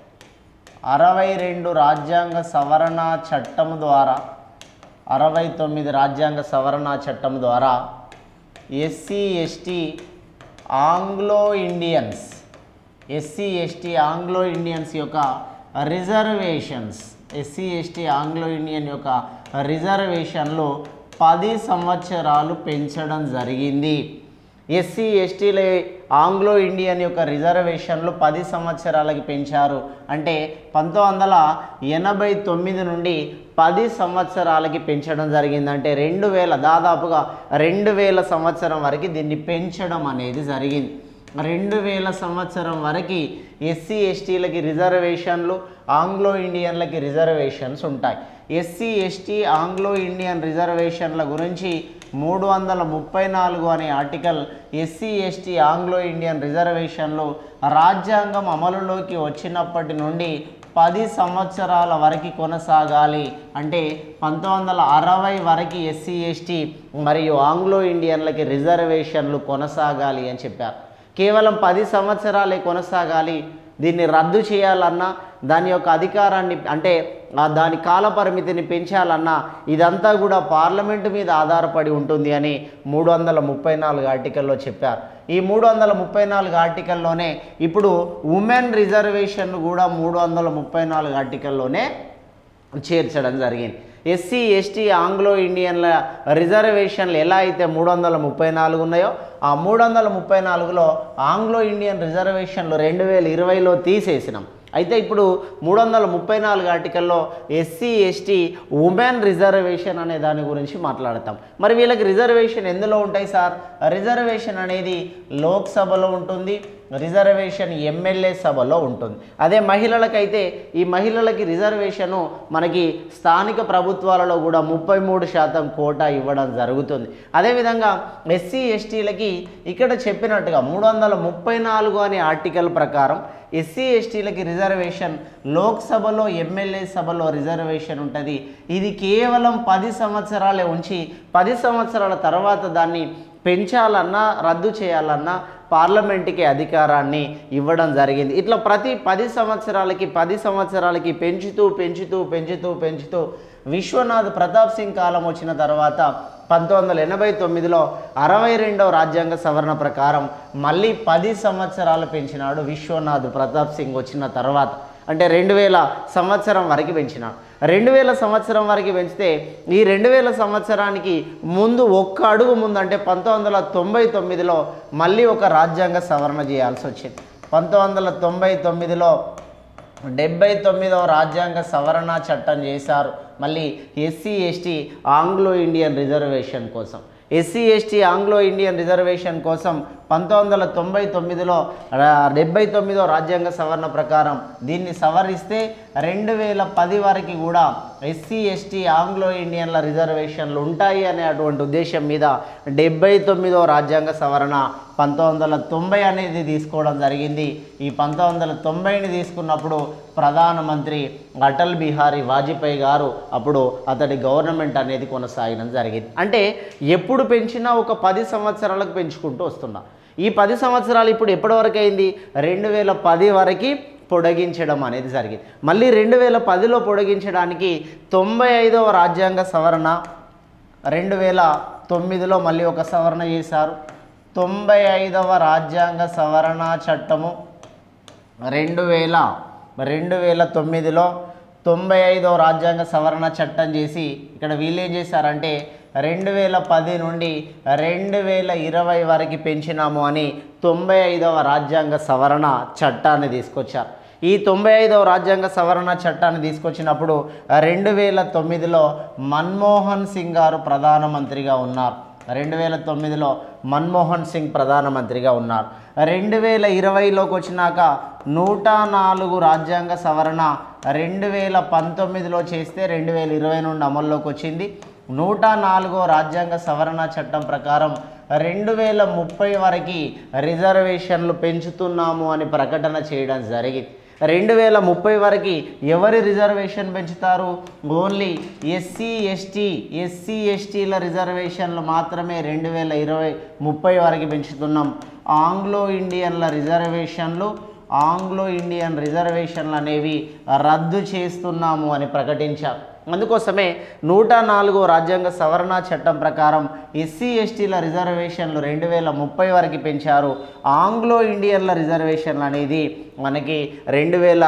అరవై రెండు రాజ్యాంగ సవరణ చట్టం ద్వారా అరవై తొమ్మిది రాజ్యాంగ సవరణ చట్టం ద్వారా SC ST Anglo Indians SC ST Anglo Indians యొక్క reservations SC ST Anglo Indian యొక్క రిజర్వేషన్లు పది సంవత్సరాలు పెంచడం జరిగింది ఎస్సీ ఎస్టీల ఆంగ్లో ఇండియన్ యొక్క రిజర్వేషన్లు పది సంవత్సరాలకి పెంచారు అంటే పంతొమ్మిది వందల ఎనభై తొమ్మిది నుండి పది సంవత్సరాలకి పెంచడం జరిగింది అంటే రెండు వేల దాదాపుగా రెండు వేల సంవత్సరం వరకు దీన్ని పెంచడం అనేది జరిగింది రెండు వేల సంవత్సరం వరకు ఎస్సీ ఎస్టీలకి రిజర్వేషన్లు ఆంగ్లో ఇండియన్లకి రిజర్వేషన్స్ ఉంటాయి ఎస్సీ ఎస్టీ ఆంగ్లో ఇండియన్ రిజర్వేషన్ల గురించి మూడు వందల ముప్పై నాలుగు అనే article SC ST Anglo Indian రిజర్వేషన్లు రాజ్యాంగం అమలులోకి వచ్చినప్పటి నుండి పది సంవత్సరాల వరకు కొనసాగాలి అంటే పంతొమ్మిది వందల అరవై వరకు ఎస్సీ ఎస్టీ మరియు ఆంగ్లో ఇండియన్లకి రిజర్వేషన్లు కొనసాగాలి అని చెప్పారు కేవలం పది సంవత్సరాలే కొనసాగాలి దీన్ని రద్దు చేయాలన్నా దాని యొక్క అధికారాన్ని అంటే ఆ దాని కాల పరిమితిని పెంచాలన్నా ఇదంతా కూడా పార్లమెంటు మీద ఆధారపడి ఉంటుంది అని మూడు వందల ముప్పై నాలుగు ఆర్టికల్లో చెప్పారు ఈ మూడు వందల ముప్పై నాలుగు ఆర్టికల్లోనే ఇప్పుడు ఉమెన్ రిజర్వేషన్ కూడా మూడు వందల ముప్పై నాలుగు ఆర్టికల్లోనే చేర్చడం జరిగింది ఎస్సీ ఎస్టీ ఆంగ్లో ఇండియన్ల రిజర్వేషన్లు ఎలా అయితే మూడు వందల ముప్పై నాలుగు ఉన్నాయో ఆ మూడు వందల ముప్పై నాలుగులో ఆంగ్లో ఇండియన్ రిజర్వేషన్లు రెండు వేల ఇరవైలో తీసేసినాం అయితే ఇప్పుడు మూడు వందల ముప్పై నాలుగు ఆర్టికల్లో ఎస్సీ ఎస్టీ ఉమెన్ రిజర్వేషన్ అనే దాని గురించి మాట్లాడతాం మరి వీళ్ళకి రిజర్వేషన్ ఎందులో ఉంటాయి సార్ రిజర్వేషన్ అనేది లోక్సభలో ఉంటుంది రిజర్వేషన్ ఎమ్మెల్యే సభలో ఉంటుంది అదే మహిళలకైతే ఈ మహిళలకి రిజర్వేషను మనకి స్థానిక ప్రభుత్వాలలో కూడా ముప్పై మూడు శాతం కోటా ఇవ్వడం జరుగుతుంది అదేవిధంగా ఎస్సీ ఎస్టీలకి ఇక్కడ చెప్పినట్టుగా మూడు వందల ముప్పై నాలుగు అనే ఆర్టికల్ ప్రకారం ఎస్సీ ఎస్టీలకి రిజర్వేషన్ లోక్సభలో ఎమ్మెల్యే సభలో రిజర్వేషన్ ఉంటుంది ఇది కేవలం పది సంవత్సరాలే ఉంచి పది సంవత్సరాల తర్వాత దాన్ని పెంచాలన్నా రద్దు చేయాలన్నా పార్లమెంటుకి అధికారాన్ని ఇవ్వడం జరిగింది ఇట్లా ప్రతి పది సంవత్సరాలకి పది సంవత్సరాలకి పెంచుతూ పెంచుతూ పెంచుతూ పెంచుతూ విశ్వనాథ్ ప్రతాప్ సింగ్ కాలం వచ్చిన తర్వాత పంతొమ్మిది వందల ఎనభై తొమ్మిదిలో అరవై రెండవ రాజ్యాంగ సవరణ ప్రకారం మళ్ళీ పది సంవత్సరాలు పెంచినాడు విశ్వనాథ్ ప్రతాప్ సింగ్ వచ్చిన తర్వాత అంటే రెండు వేల సంవత్సరం వరకు పెంచినాడు రెండు వేల సంవత్సరం వరకు పెంచితే ఈ రెండు వేల సంవత్సరానికి ముందు ఒక్క అడుగు ముందు అంటే పంతొమ్మిది వందల తొంభై తొమ్మిదిలో మళ్ళీ ఒక రాజ్యాంగ సవరణ చేయాల్సి వచ్చింది పంతొమ్మిది వందల తొంభై తొమ్మిదిలో డెబ్బై తొమ్మిదవ రాజ్యాంగ సవరణ చట్టం చేశారు మళ్ళీ SC ST Anglo Indian reservation కోసం SC ST Anglo Indian reservation కోసం పంతొమ్మిది వందల తొంభై తొమ్మిదిలో డెబ్బై తొమ్మిదో రాజ్యాంగ సవరణ ప్రకారం దీన్ని సవరిస్తే రెండు వేల పది వరకు కూడా ఎస్సీ ఎస్టీ ఆంగ్లో ఇండియన్ల రిజర్వేషన్లు ఉంటాయి అనే అటువంటి ఉద్దేశం మీద డెబ్బై తొమ్మిదో రాజ్యాంగ సవరణ పంతొమ్మిది వందల తొంభై అనేది తీసుకోవడం జరిగింది ఈ పంతొమ్మిది వందల తొంభైని తీసుకున్నప్పుడు ప్రధానమంత్రి అటల్ బిహారీ వాజ్పేయి గారు అప్పుడు అతడి గవర్నమెంట్ అనేది కొనసాగడం జరిగింది అంటే ఎప్పుడు పెంచినా ఒక పది సంవత్సరాలకు పెంచుకుంటూ వస్తున్నా ఈ పది సంవత్సరాలు ఇప్పుడు ఎప్పటి వరకు అయింది రెండు వేల పది వరకు పొడిగించడం అనేది జరిగింది మళ్ళీ రెండు వేల పదిలో పొడిగించడానికి తొంభై ఐదవ రాజ్యాంగ సవరణ రెండు వేల తొమ్మిదిలో మళ్ళీ ఒక సవరణ చేశారు తొంభై ఐదవ రాజ్యాంగ సవరణ చట్టము రెండు వేల రెండు వేల తొమ్మిదిలో తొంభై ఐదవ రాజ్యాంగ సవరణ చట్టం చేసి ఇక్కడ వీళ్ళు ఏం చేశారంటే రెండు వేల పది నుండి రెండు వేల ఇరవై వరకు పెంచినాము అని తొంభై ఐదవ రాజ్యాంగ సవరణ చట్టాన్ని తీసుకొచ్చారు ఈ తొంభై ఐదవ రాజ్యాంగ సవరణ చట్టాన్ని తీసుకొచ్చినప్పుడు రెండు వేల తొమ్మిదిలో మన్మోహన్ సింగ్ గారు ప్రధానమంత్రిగా ఉన్నారు రెండు వేల తొమ్మిదిలో మన్మోహన్ సింగ్ ప్రధానమంత్రిగా ఉన్నారు రెండు వేల ఇరవైలోకి వచ్చినాక నూట నాలుగు రాజ్యాంగ సవరణ రెండు వేల పంతొమ్మిదిలో చేస్తే రెండు వేల ఇరవై నుండి అమల్లోకి వచ్చింది నూట నాలుగో రాజ్యాంగ సవరణ చట్టం ప్రకారం రెండు వేల ముప్పై వరకు రిజర్వేషన్లు పెంచుతున్నాము అని ప్రకటన చేయడం జరిగింది రెండు వేల ముప్పై వరకు ఎవరి రిజర్వేషన్ పెంచుతారు ఓన్లీ ఎస్సీ ఎస్టీ ఎస్సీ ఎస్టీల రిజర్వేషన్లు మాత్రమే రెండు వేల ఇరవై ముప్పై వరకు పెంచుతున్నాం ఆంగ్లో ఇండియన్ల రిజర్వేషన్లు ఆంగ్లో ఇండియన్ రిజర్వేషన్లు అనేవి రద్దు చేస్తున్నాము అని ప్రకటించారు అందుకోసమే నూట నాలుగో రాజ్యాంగ సవరణ చట్టం ప్రకారం ఎస్సీ ఎస్టీల రిజర్వేషన్లు రెండు వేల ముప్పై వరకు పెంచారు ఆంగ్లో ఇండియన్ల రిజర్వేషన్లు అనేది మనకి రెండు వేల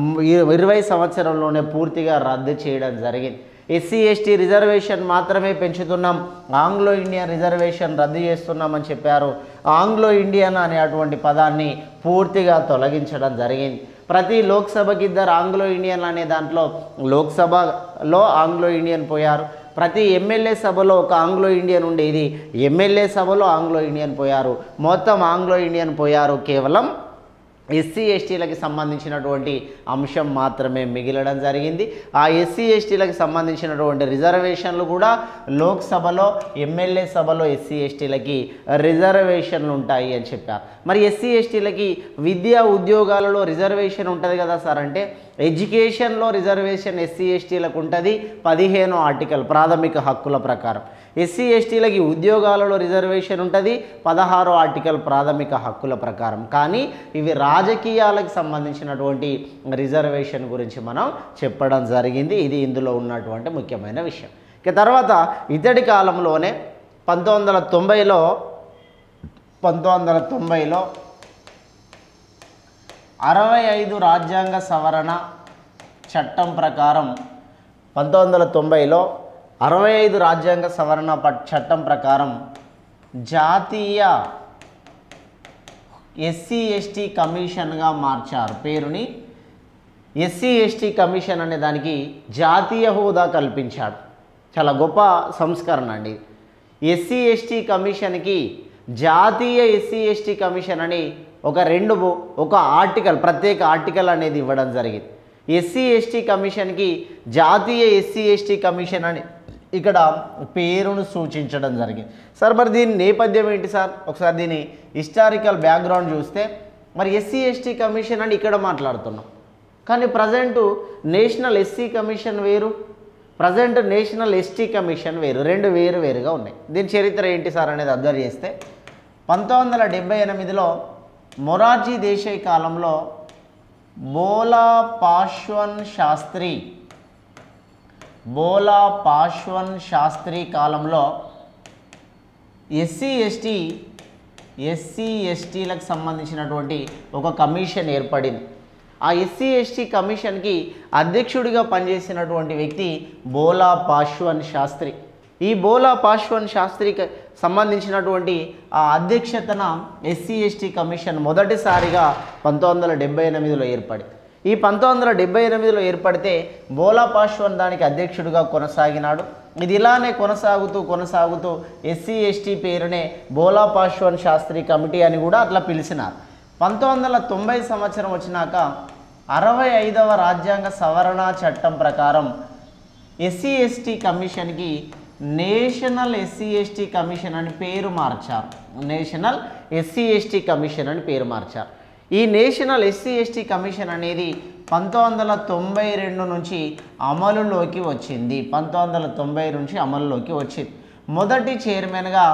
ఇరవై సంవత్సరంలోనే పూర్తిగా రద్దు చేయడం జరిగింది ఎస్సీ ఎస్టీ రిజర్వేషన్ మాత్రమే పెంచుతున్నాం ఆంగ్లో ఇండియన్ రిజర్వేషన్ రద్దు చేస్తున్నామని చెప్పారు ఆంగ్లో ఇండియన్ అనే అటువంటి పదాన్ని పూర్తిగా తొలగించడం జరిగింది ప్రతి లోక్సభకి ఇద్దరు ఆంగ్లో ఇండియన్ అనే దాంట్లో లోక్సభలో ఆంగ్లో ఇండియన్ పోయారు ప్రతి ఎమ్మెల్యే సభలో ఒక ఆంగ్లో ఇండియన్ ఉండేది ఎమ్మెల్యే సభలో ఆంగ్లో ఇండియన్ పోయారు మొత్తం ఆంగ్లో ఇండియన్ పోయారు కేవలం ఎస్సీ ఎస్టీలకు సంబంధించినటువంటి అంశం మాత్రమే మిగిలడం జరిగింది ఆ ఎస్సీ ఎస్టీలకు సంబంధించినటువంటి రిజర్వేషన్లు కూడా లోక్సభలో ఎమ్మెల్యే సభలో ఎస్సీ ఎస్టీలకి రిజర్వేషన్లు ఉంటాయి అని చెప్పారు మరి ఎస్సీ ఎస్టీలకి విద్యా ఉద్యోగాలలో రిజర్వేషన్ ఉంటుంది కదా సార్ అంటే ఎడ్యుకేషన్లో రిజర్వేషన్ ఎస్సీ ఎస్టీలకు ఉంటుంది పదిహేనో ఆర్టికల్ ప్రాథమిక హక్కుల ప్రకారం ఎస్సీ ఎస్టీలకి ఉద్యోగాలలో రిజర్వేషన్ ఉంటుంది పదహారో ఆర్టికల్ ప్రాథమిక హక్కుల ప్రకారం కానీ ఇవి రాజకీయాలకు సంబంధించినటువంటి రిజర్వేషన్ గురించి మనం చెప్పడం జరిగింది ఇది ఇందులో ఉన్నటువంటి ముఖ్యమైన విషయం ఇక తర్వాత ఇతడి కాలంలోనే పంతొమ్మిది వందల తొంభైలో పంతొమ్మిది వందల తొంభైలో అరవై ఐదు రాజ్యాంగ సవరణ చట్టం ప్రకారం పంతొమ్మిది వందల తొంభైలో అరవై ఐదు రాజ్యాంగ సవరణ ప- చట్టం ప్రకారం జాతీయ ఎస్సీ ఎస్టీ కమిషన్గా మార్చారు పేరుని ఎస్సీ ఎస్టీ కమిషన్ అనే దానికి జాతీయ హోదా కల్పించాడు చాలా గొప్ప సంస్కరణ అండి ఎస్సీ ఎస్టీ కమిషన్కి జాతీయ ఎస్సీ ఎస్టీ కమిషన్ అని ఒక రెండు బు- ఒక ఆర్టికల్ ప్రత్యేక ఆర్టికల్ అనేది ఇవ్వడం జరిగింది ఎస్సీ ఎస్టీ కమిషన్కి జాతీయ ఎస్సీ ఎస్టీ కమిషన్ అని ఇక్కడ పేరును సూచించడం జరిగింది సార్ మరి దీని నేపథ్యం ఏంటి సార్ ఒకసారి దీని హిస్టారికల్ బ్యాక్గ్రౌండ్ చూస్తే మరి ఎస్సీ ఎస్టీ కమిషన్ అని ఇక్కడ మాట్లాడుతున్నాం కానీ ప్రజెంటు నేషనల్ ఎస్సీ కమిషన్ వేరు ప్రజెంట్ నేషనల్ ఎస్టీ కమిషన్ వేరు రెండు వేరు వేరుగా ఉన్నాయి దీని చరిత్ర ఏంటి సార్ అనేది అబ్జర్వ్ చేస్తే పంతొమ్మిది వందల డెబ్బై ఎనిమిదిలో మొరార్జీ దేశాయ్ కాలంలో బోలా పాశ్వన్ శాస్త్రి బోలా పాశ్వన్ శాస్త్రి కాలంలో ఎస్సీ ఎస్టీ ఎస్సీ ఎస్టీలకు సంబంధించినటువంటి ఒక కమిషన్ ఏర్పడింది ఆ ఎస్సీ ఎస్టీ కమిషన్కి అధ్యక్షుడిగా పనిచేసినటువంటి వ్యక్తి బోలా పాశ్వన్ శాస్త్రి ఈ బోలా పాశ్వన్ శాస్త్రికి సంబంధించినటువంటి ఆ అధ్యక్షతన ఎస్సీ ఎస్టీ కమిషన్ మొదటిసారిగా పంతొమ్మిది వందల డెబ్బై ఎనిమిదిలో ఏర్పడింది ఈ పంతొమ్మిది వందల డెబ్బై ఎనిమిదిలో ఏర్పడితే బోలా పాశ్వన్ దానికి అధ్యక్షుడిగా కొనసాగినాడు ఇది ఇలానే కొనసాగుతూ కొనసాగుతూ ఎస్సీ ఎస్టీ పేరునే బోలా పాశ్వన్ శాస్త్రి కమిటీ అని కూడా అట్లా పిలిచినారు పంతొమ్మిది వందల తొంభై సంవత్సరం వచ్చినాక అరవై ఐదవ రాజ్యాంగ సవరణ చట్టం ప్రకారం ఎస్సీ ఎస్టీ కమిషన్కి నేషనల్ ఎస్సీ ఎస్టీ కమిషన్ అని పేరు మార్చారు నేషనల్ ఎస్సీ ఎస్టీ కమిషన్ అని పేరు మార్చారు ఈ నేషనల్ ఎస్సీ ఎస్టీ కమిషన్ అనేది పంతొమ్మిది వందల తొంభై రెండు నుంచి అమలులోకి వచ్చింది పంతొమ్మిది వందల తొంభై నుంచి అమలులోకి వచ్చింది మొదటి చైర్మన్గా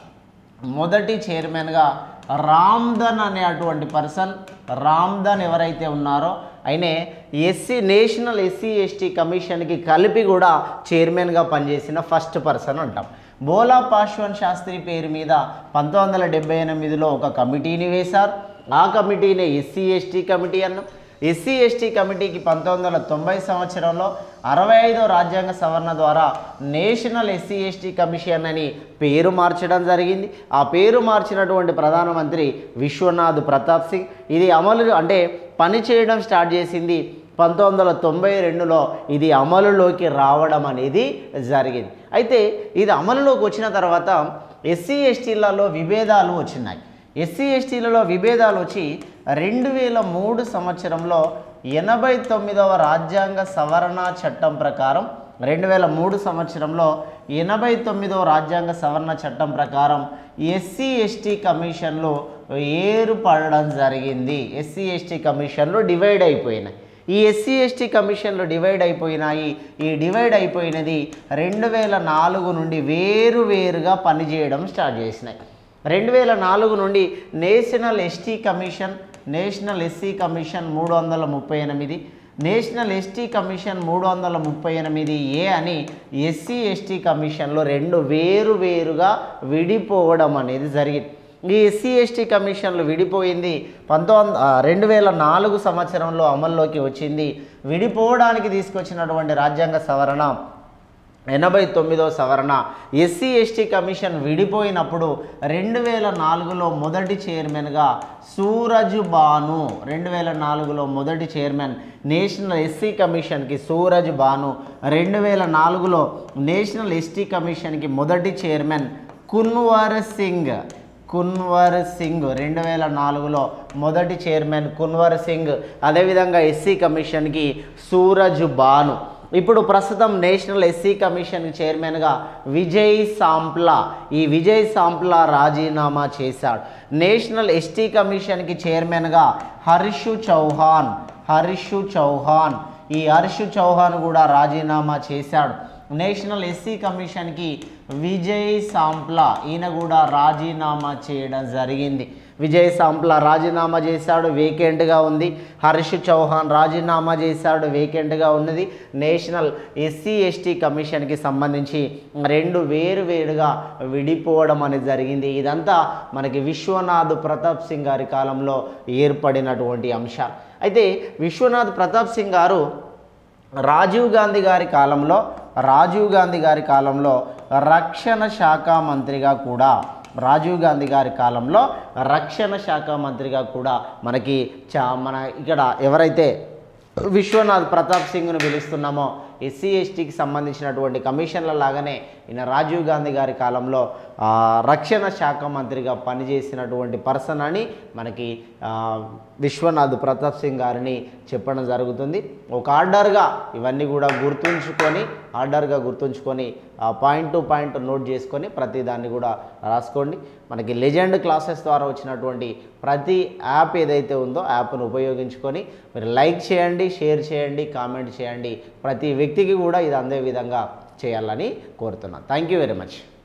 మొదటి చైర్మన్గా రామ్దన్ అనేటువంటి పర్సన్ రామ్దన్ ఎవరైతే ఉన్నారో ఆయనే ఎస్సీ నేషనల్ ఎస్సీ ఎస్టీ కమిషన్కి కలిపి కూడా చైర్మన్గా పనిచేసిన ఫస్ట్ పర్సన్ అంటాం బోలా పాశ్వన్ శాస్త్రి పేరు మీద పంతొమ్మిది వందల డెబ్బై ఎనిమిదిలో ఒక కమిటీని వేశారు ఆ కమిటీనే ఎస్సీ ఎస్టీ కమిటీ అన్నాం ఎస్సీ ఎస్టీ కమిటీకి పంతొమ్మిది వందల తొంభై సంవత్సరంలో అరవై ఐదో రాజ్యాంగ సవరణ ద్వారా నేషనల్ ఎస్సీ ఎస్టీ కమిషన్ అని పేరు మార్చడం జరిగింది ఆ పేరు మార్చినటువంటి ప్రధానమంత్రి విశ్వనాథ్ ప్రతాప్ సింగ్ ఇది అమలు అంటే పని చేయడం స్టార్ట్ చేసింది పంతొమ్మిది వందల తొంభై రెండులో ఇది అమలులోకి రావడం అనేది జరిగింది అయితే ఇది అమలులోకి వచ్చిన తర్వాత ఎస్సీ ఎస్టీలలో విభేదాలు వచ్చినాయి ఎస్సీ ఎస్టీలలో విభేదాలు వచ్చి రెండు వేల మూడు సంవత్సరంలో ఎనభై తొమ్మిదవ రాజ్యాంగ సవరణ చట్టం ప్రకారం రెండు వేల మూడు సంవత్సరంలో ఎనభై తొమ్మిదవ రాజ్యాంగ సవరణ చట్టం ప్రకారం ఎస్సీ ఎస్టీ కమిషన్లు ఏర్పడడం జరిగింది ఎస్సీ ఎస్టీ కమిషన్లు డివైడ్ అయిపోయినాయి ఈ ఎస్సీ ఎస్టీ కమిషన్లు డివైడ్ అయిపోయినాయి ఈ డివైడ్ అయిపోయినది రెండు వేల నాలుగు నుండి వేరు వేరుగా పనిచేయడం స్టార్ట్ చేసినాయి రెండు వేల నాలుగు నుండి national ST commission national SC commission మూడు వందల ముప్పై ఎనిమిది నేషనల్ ఎస్టీ కమిషన్ మూడు వందల ముప్పై ఎనిమిది ఏ అని ఎస్సీ ఎస్టీ కమిషన్లో రెండు వేరు వేరుగా విడిపోవడం అనేది జరిగింది ఈ ఎస్సీ ఎస్టీ కమిషన్లు విడిపోయింది పంతొమ్మిది రెండు వేల నాలుగు సంవత్సరంలో అమల్లోకి వచ్చింది విడిపోవడానికి తీసుకొచ్చినటువంటి రాజ్యాంగ సవరణ ఎనభై తొమ్మిదో సవరణ ఎస్సీ ఎస్టీ కమిషన్ విడిపోయినప్పుడు రెండు వేల నాలుగులో మొదటి చైర్మన్గా సూరజ్ బాను రెండు వేల నాలుగులో మొదటి చైర్మన్ నేషనల్ ఎస్సీ కమిషన్కి సూరజ్ బాను రెండు వేల నాలుగులో నేషనల్ ఎస్టీ కమిషన్కి మొదటి చైర్మన్ కున్వర్ సింగ్ కున్వర్ సింగ్ రెండు వేల నాలుగులో మొదటి చైర్మన్ కున్వర్ సింగ్ అదేవిధంగా ఎస్సీ కమిషన్కి సూరజ్ బాను ఇప్పుడు ప్రస్తుతం నేషనల్ ఎస్సీ కమిషన్ చైర్మన్గా విజయ్ సాంప్లా ఈ విజయ్ సాంప్లా రాజీనామా చేశాడు నేషనల్ ఎస్టీ కమిషన్కి చైర్మన్గా హర్షు చౌహాన్ హర్షు చౌహాన్ ఈ హర్షు చౌహాన్ కూడా రాజీనామా చేశాడు నేషనల్ ఎస్సీ కమిషన్కి విజయ్ సాంప్లా ఈయన కూడా రాజీనామా చేయడం జరిగింది విజయ్ సాంప్లా రాజీనామా చేశాడు వేకెంట్గా ఉంది హర్ష్ చౌహాన్ రాజీనామా చేశాడు వేకెంట్గా ఉన్నది నేషనల్ ఎస్సీ ఎస్టీ కమిషన్కి సంబంధించి రెండు వేరు వేరుగా విడిపోవడం అనేది జరిగింది ఇదంతా మనకి విశ్వనాథ్ ప్రతాప్ సింగ్ గారి కాలంలో ఏర్పడినటువంటి అంశాలు అయితే విశ్వనాథ్ ప్రతాప్ సింగ్ గారు రాజీవ్ గాంధీ గారి కాలంలో రాజీవ్ గాంధీ గారి కాలంలో రక్షణ శాఖ మంత్రిగా కూడా రాజీవ్ గాంధీ గారి కాలంలో రక్షణ శాఖ మంత్రిగా కూడా మనకి చా మన ఇక్కడ ఎవరైతే విశ్వనాథ్ ప్రతాప్ సింగ్ను పిలుస్తున్నామో ఎస్సీ ఎస్టీకి సంబంధించినటువంటి కమిషన్ల లాగానే ఈయన రాజీవ్ గాంధీ గారి కాలంలో ఆ, రక్షణ శాఖ మంత్రిగా పనిచేసినటువంటి పర్సన్ అని మనకి ఆ, విశ్వనాథ్ ప్రతాప్ సింగ్ గారిని చెప్పడం జరుగుతుంది ఒక ఆర్డర్గా ఇవన్నీ కూడా గుర్తుంచుకొని ఆర్డర్గా గుర్తుంచుకొని పాయింట్ టు పాయింట్ నోట్ చేసుకొని ప్రతి దాన్ని కూడా రాసుకోండి మనకి లెజెండ్ క్లాసెస్ ద్వారా వచ్చినటువంటి ప్రతి యాప్ ఏదైతే ఉందో యాప్ను ఉపయోగించుకొని మీరు లైక్ చేయండి షేర్ చేయండి కామెంట్ చేయండి ప్రతి వ్యక్తికి కూడా ఇది అందే విధంగా చేయాలని కోరుతున్నాను థ్యాంక్ యూ వెరీ మచ్